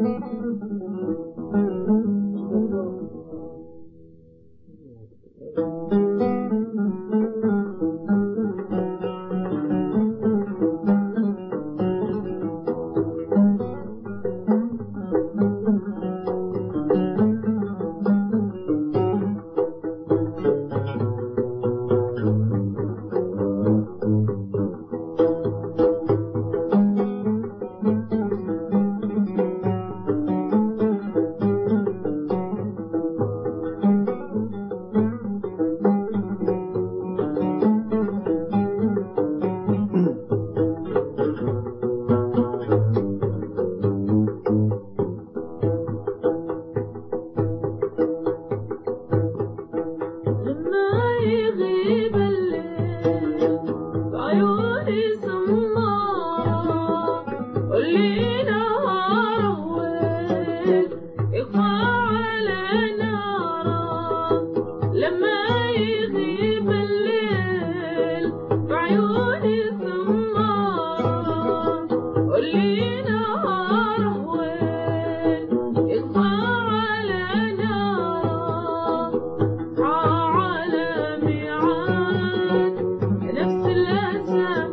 لما يغيب الليل بعيوني سمارة واللي نهار ويل يقطع على ناره لما يغيب الليل بعيوني سمارة واللي نهار ويل يقطع على ناره على ميعاد نفس الأسى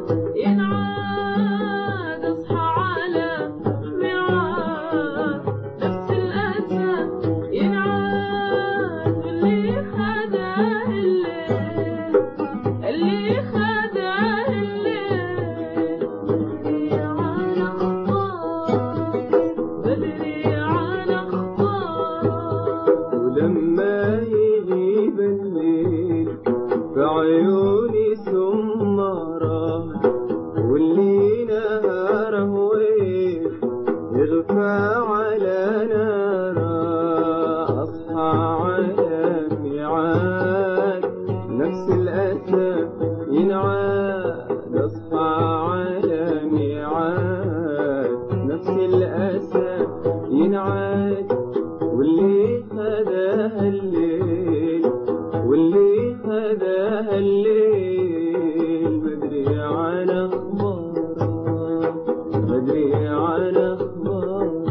ينعاد أصحى على ميعاد نفس الأسى ينعاد اللي خداه الليل اللي خداه الليل بدري على أخبار بدري على أخبار ولما يغيب الليل بعيوني سمرة واللي نهاره ويل يغفى على ناره أصحى على ميعاد نفس الأسى ينعاد أصحى على ميعاد نفس الأسى ينعاد واللي خداها الليل واللي خداها الليل بدري على اخباره بدري على اخباره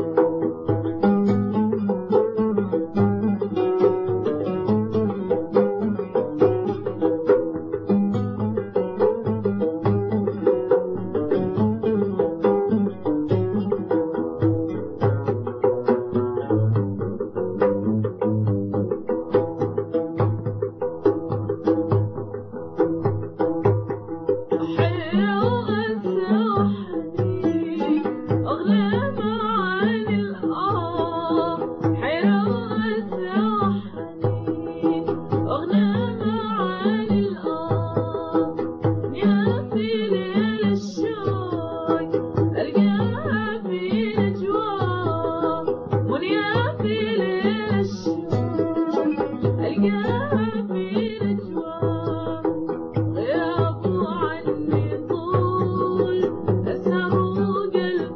حيرة وأسى وحنين أغلى معاني الآه حيرة وأسى وحنين أغلى معاني الآه يا في ليل الشوق ألقاها في نجواه منيا في ليل الشوق ألقاها في نجواه غيابه عني طول أسهر وقلب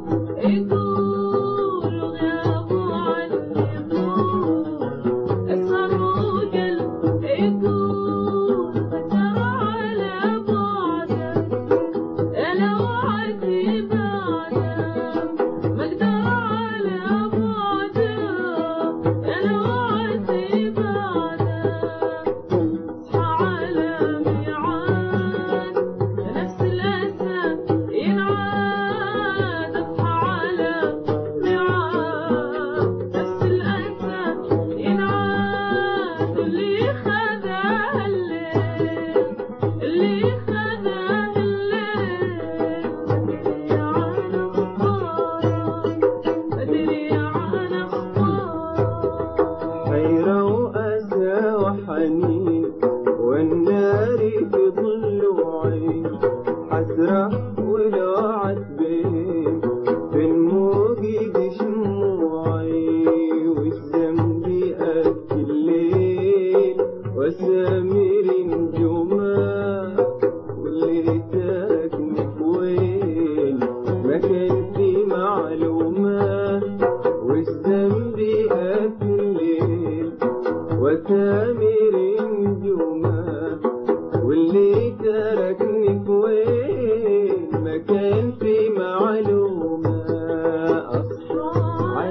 يقول غيابه عني طول أسهر وقلب يقول فترى على بعدك أنا وعدي بعدك ما أقدر على بعدك أنا وعدي بعدك اصحى على ميعاد نفس الأسى ينعاد اصحى على ميعاد نفس الأسى ينعاد اللي خذاه الليل اللي خذاه الليل أدري عن أخبارك أدري عن أخبارك حيرة وأسى وحنين والنار في ضلوعي حسرة ولو عتبين في الموجد شموعي والذنب أبكي الليل وسامر نجومه واللي تركني في وين ما كان في معلومة والذنب أبكي الليل وسامر نجومه واللي تركني في وين ما كان في معلومة أصحى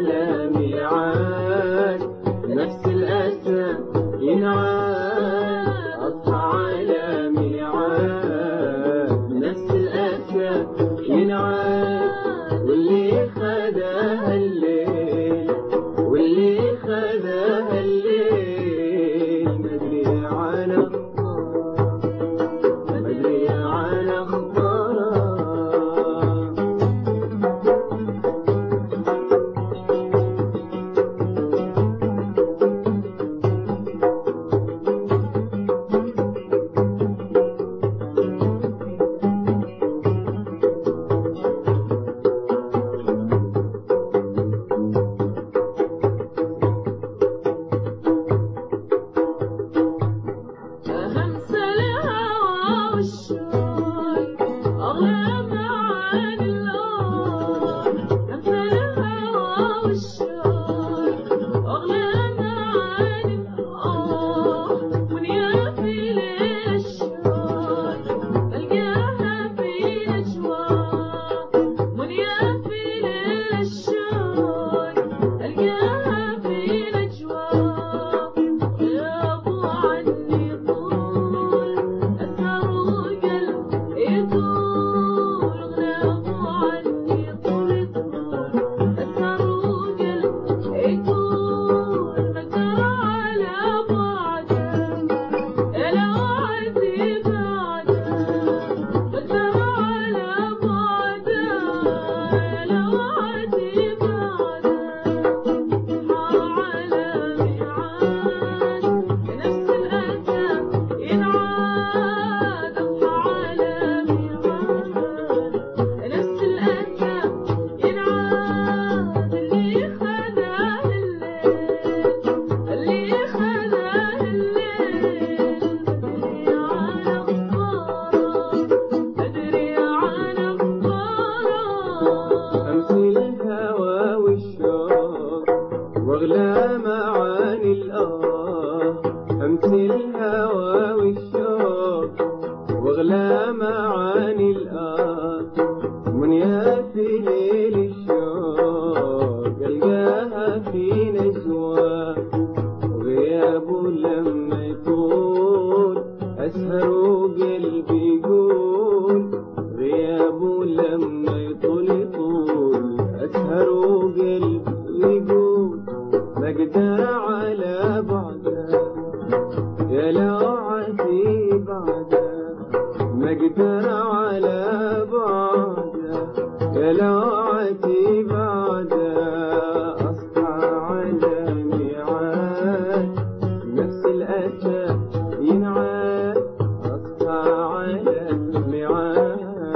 أمسي الهوى والشوق واغلى معاني الآه أمسي الهوى والشوق واغلى معاني الآه منيا في ليل الشوق ألقاها في نجوى غيابه لما يطول أسهر وقلبي يقول غيابه لما يطول يطول أسهر وقلبي يقول ما أقدر على بعده يا لوعتي بعده ما أقدر على بعده يا لوعتي بعده أصحى على ميعاد نفس الأسى ينعاد أصحى على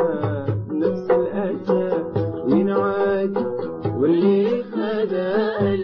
ميعاد نفس الأسى ينعاد واللي خدا